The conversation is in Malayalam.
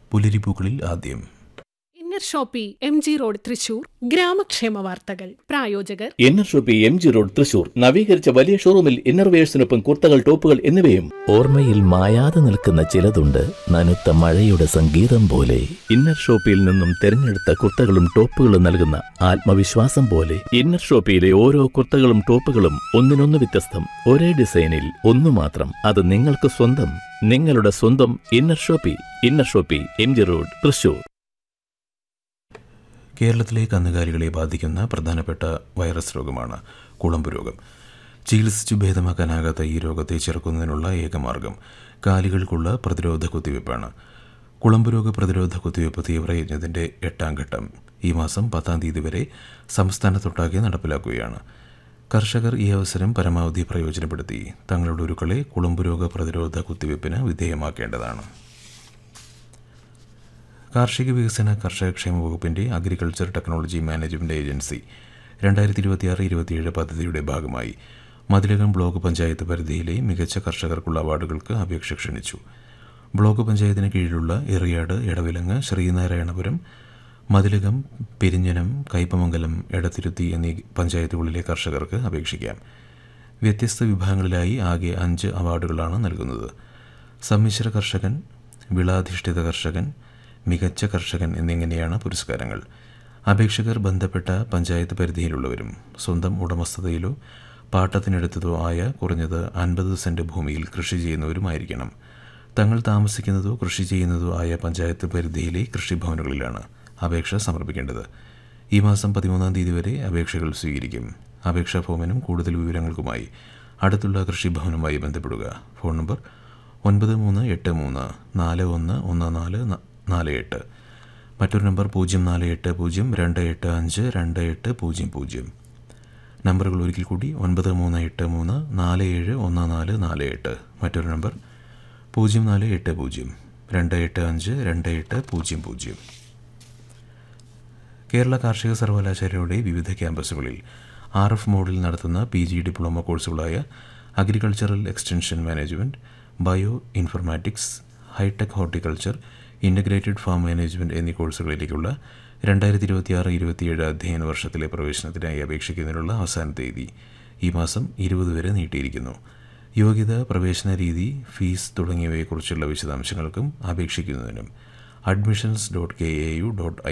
പുലരിപ്പൂക്കളിൽ ആദ്യം inner shoppe M G road Thrissur ഗ്രാമക്ഷേമ വാർത്തകൾ പ്രായോജകർ inner shoppe M G road Thrissur നവീകരിച്ച വലിയ ഷോറൂമിൽ ഇന്നർവേഴ്സിനൊപ്പം കുർത്തകൾ ടോപ്പുകൾ എന്നിവയും ഓർമ്മയിൽ മായാതെ നിൽക്കുന്ന ചിലതുണ്ട് നനുത്ത മഴയുടെ സംഗീതം പോലെ ഇന്നർ ഷോപ്പിയിൽ നിന്നും തിരഞ്ഞെടുത്ത കുർത്തകളും ടോപ്പുകളും നൽകുന്ന ആത്മവിശ്വാസം പോലെ ഇന്നർ ഷോപ്പിയിലെ ഓരോ കുർത്തകളും ടോപ്പുകളും ഒന്നിനൊന്ന് വ്യത്യസ്തം ഒരേ ഡിസൈനിൽ ഒന്നു മാത്രം അത് നിങ്ങൾക്ക് സ്വന്തം നിങ്ങളുടെ സ്വന്തം inner shoppe inner shoppe M G road Thrissur കേരളത്തിലെ കന്നുകാലികളെ ബാധിക്കുന്ന പ്രധാനപ്പെട്ട വൈറസ് രോഗമാണ് കുളമ്പ് രോഗം ചികിത്സിച്ചു ഭേദമാക്കാനാകാത്ത ഈ രോഗത്തെ ചെറുക്കുന്നതിനുള്ള ഏകമാർഗം കാലികൾക്കുള്ള പ്രതിരോധ കുത്തിവയ്പ്പാണ് കുളമ്പ് രോഗ പ്രതിരോധ കുത്തിവയ്പ്പ് തീവ്രയജ്ഞത്തിൻ്റെ എട്ടാം ഘട്ടം ഈ മാസം പത്താം തീയതി വരെ സംസ്ഥാനത്തൊട്ടാകെ നടപ്പിലാക്കുകയാണ് കർഷകർ ഈ അവസരം പരമാവധി പ്രയോജനപ്പെടുത്തി തങ്ങളുടെ ഉരുക്കളെ കുളമ്പ് രോഗ പ്രതിരോധ കുത്തിവയ്പ്പിന് വിധേയമാക്കേണ്ടതാണ് കാർഷിക വികസന കർഷക ക്ഷേമ വകുപ്പിൻ്റെ അഗ്രികൾച്ചർ ടെക്നോളജി മാനേജ്മെൻറ്റ് ഏജൻസി രണ്ടായിരത്തി ഇരുപത്തിയാറ് ഇരുപത്തിയേഴ് പദ്ധതിയുടെ ഭാഗമായി മതിലകം ബ്ലോക്ക് പഞ്ചായത്ത് പരിധിയിലെ മികച്ച കർഷകർക്കുള്ള അവാർഡുകൾക്ക് അപേക്ഷ ക്ഷണിച്ചു ബ്ലോക്ക് പഞ്ചായത്തിന് കീഴിലുള്ള എറിയാട് എടവിലങ്ങ് ശ്രീനാരായണപുരം മതിലകം പെരിഞ്ഞനം കയ്പമംഗലം എടത്തിരുത്തി എന്നീ പഞ്ചായത്തുകളിലെ കർഷകർക്ക് അപേക്ഷിക്കാം വ്യത്യസ്ത വിഭാഗങ്ങളിലായി ആകെ അഞ്ച് അവാർഡുകളാണ് നൽകുന്നത് സമ്മിശ്ര കർഷകൻ വിളാധിഷ്ഠിത കർഷകൻ മികച്ച കർഷകൻ എന്നിങ്ങനെയാണ് പുരസ്കാരങ്ങൾ അപേക്ഷകർ ബന്ധപ്പെട്ട പഞ്ചായത്ത് പരിധിയിലുള്ളവരും സ്വന്തം ഉടമസ്ഥതയിലോ പാട്ടത്തിനെടുത്തതോ ആയ കുറഞ്ഞത് അൻപത് സെൻറ്റ് ഭൂമിയിൽ കൃഷി ചെയ്യുന്നവരുമായിരിക്കണം തങ്ങൾ താമസിക്കുന്നതോ കൃഷി ചെയ്യുന്നതോ ആയ പഞ്ചായത്ത് പരിധിയിലെ കൃഷിഭവനുകളിലാണ് അപേക്ഷ സമർപ്പിക്കേണ്ടത് ഈ മാസം പതിമൂന്നാം തീയതി വരെ അപേക്ഷകൾ സ്വീകരിക്കും അപേക്ഷാ ഫോമിനും കൂടുതൽ വിവരങ്ങൾക്കുമായി അടുത്തുള്ള കൃഷിഭവനുമായി ബന്ധപ്പെടുക ഫോൺ നമ്പർ ഒൻപത് മൂന്ന് എട്ട് മൂന്ന് നാല് ഒന്ന് ഒന്ന് നാല് ന- നാല് എട്ട് മറ്റൊരു നമ്പർ പൂജ്യം നാല് എട്ട് പൂജ്യം രണ്ട് എട്ട് അഞ്ച് രണ്ട് എട്ട് പൂജ്യം പൂജ്യം നമ്പറുകൾ ഒരിക്കൽ കൂടി ഒൻപത് മൂന്ന് എട്ട് മൂന്ന് നാല് ഏഴ് ഒന്ന് നാല് നാല് എട്ട് മറ്റൊരു നമ്പർ പൂജ്യം നാല് എട്ട് പൂജ്യം രണ്ട് എട്ട് അഞ്ച് രണ്ട് എട്ട് പൂജ്യം പൂജ്യം കേരള കാർഷിക സർവകലാശാലയുടെ വിവിധ ക്യാമ്പസുകളിൽ ആർ എഫ് മോഡിൽ നടത്തുന്ന പി ജി ഡിപ്ലോമ കോഴ്സുകളായ agricultural extension management bioinformatics high tech horticulture integrated farm management എന്നീ കോഴ്സുകളിലേക്കുള്ള രണ്ടായിരത്തി ഇരുപത്തിയാറ് ഇരുപത്തിയേഴ് അധ്യയന വർഷത്തിലെ പ്രവേശനത്തിനായി അപേക്ഷിക്കുന്നതിനുള്ള അവസാന തീയതി ഈ മാസം ഇരുപത് വരെ നീട്ടിയിരിക്കുന്നു യോഗ്യത പ്രവേശന രീതി ഫീസ് തുടങ്ങിയവയെക്കുറിച്ചുള്ള വിശദാംശങ്ങൾക്കും അപേക്ഷിക്കുന്നതിനും admissions dot K A U dot I